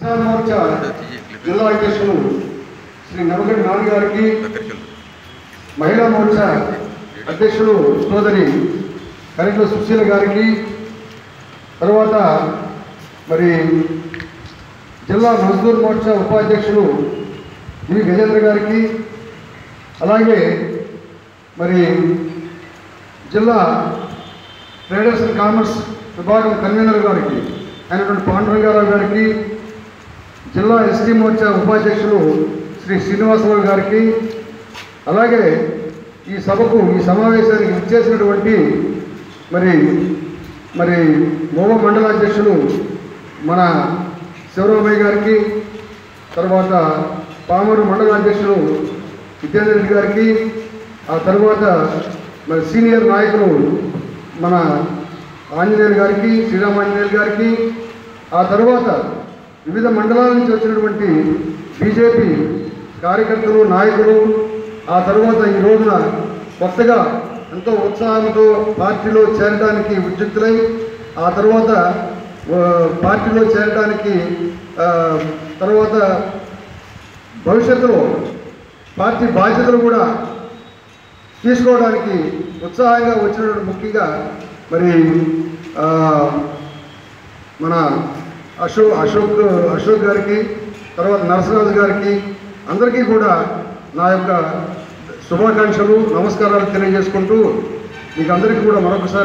కిసాన్ మోర్చా జిల్లా అధ్యక్షులు శ్రీ నవగడ్డి నాని గారికి మహిళా మోర్చా అధ్యక్షులు సోదరి కరెంట్ల సుశీల గారికి తర్వాత మరి జిల్లా మజ్దూర్ మోర్చా ఉపాధ్యక్షులు వి గజేంద్ర గారికి అలాగే మరి జిల్లా ట్రేడర్స్ అండ్ కామర్స్ విభాగం కన్వీనర్ గారికి అయినటువంటి పాండురంగారావు గారికి జిల్లా ఎస్టీ మోర్చా ఉపాధ్యక్షులు శ్రీ శ్రీనివాసరావు గారికి అలాగే ఈ సభకు ఈ సమావేశానికి ఇచ్చేసినటువంటి మరి మరి మోవ మండలాధ్యక్షులు మన శివరామయ్య గారికి తర్వాత పామూరు మండలాధ్యక్షులు విద్యాధర్ రెడ్డి గారికి ఆ తర్వాత మరి సీనియర్ నాయకులు మన ఆంజనేయులు గారికి శ్రీరామాంజనేయులు గారికి ఆ తర్వాత వివిధ మండలాల నుంచి వచ్చినటువంటి బీజేపీ కార్యకర్తలు నాయకులు ఆ తర్వాత ఈ రోజున కొత్తగా ఎంతో ఉత్సాహంతో పార్టీలో చేరడానికి ఉద్యుక్తులై ఆ తర్వాత ఆ, పార్టీలో చేరడానికి ఆ, తర్వాత భవిష్యత్తులో పార్టీ బాధ్యతలు కూడా తీసుకోవడానికి ఉత్సాహంగా వచ్చినటువంటి ముఖ్యంగా మరి ఆ, మన అశోక్ అశోక్ అశోక్ గారికి తర్వాత నరసరాజు గారికి అందరికీ కూడా నా యొక్క శుభాకాంక్షలు నమస్కారాలు తెలియజేసుకుంటూ మీకు అందరికీ కూడా మరొకసారి